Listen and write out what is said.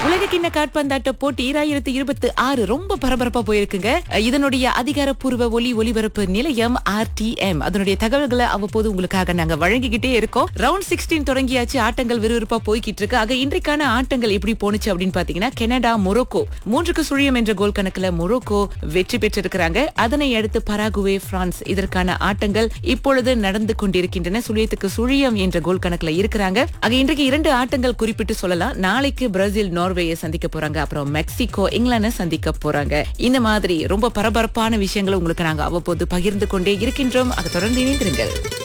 உலக கிண்ண காற்பந்தாட்ட போட்டி ஈராயிரத்தி இருபத்தி ஆறு ரொம்ப பரபரப்பா போயிருக்குங்க அஹ் இதனுடைய அதிகாரப்பூர்வ ஒலி ஒலிபரப்பு நிலையம் ஆர்டிஎம் அதனுடைய தகவல்களை அவ்வப்போது உங்களுக்காக நாங்க வழங்கிக்கிட்டே இருக்கோம் ரவுண்ட் சிக்ஸ்டீன் தொடங்கியாச்சு ஆட்டங்கள் விறுவிறுப்பா போய்கிட்டு இருக்கு ஆக இன்றைக்கான ஆட்டங்கள் எப்படி போனுச்சு அப்படின்னு பாத்தீங்கன்னா கனடா மொரோக்கோ மூன்றுக்கு சுழியம் என்ற கோல் கணக்குல மொரோக்கோ வெற்றி பெற்றிருக்கிறாங்க அதனை அடுத்து பராகுவே பிரான்ஸ் இதற்கான ஆட்டங்கள் இப்பொழுது நடந்து கொண்டிருக்கின்றன சுழியத்துக்கு சுழியம் என்ற கோல் கணக்குல இருக்கிறாங்க ஆக இன்றைக்கு இரண்டு ஆட்டங்கள் குறிப்பிட்டு சொல்லலாம் நாளைக்கு பிரேசில் நார்வேயை சந்திக்க போறாங்க அப்புறம் மெக்சிகோ இங்கிலாந்து சந்திக்க போறாங்க இந்த மாதிரி ரொம்ப பரபரப்பான விஷயங்களை உங்களுக்கு நாங்க அவ்வப்போது பகிர்ந்து கொண்டே இருக்கின்றோம் அதை தொடர்ந்து இணைந்திருங்கள்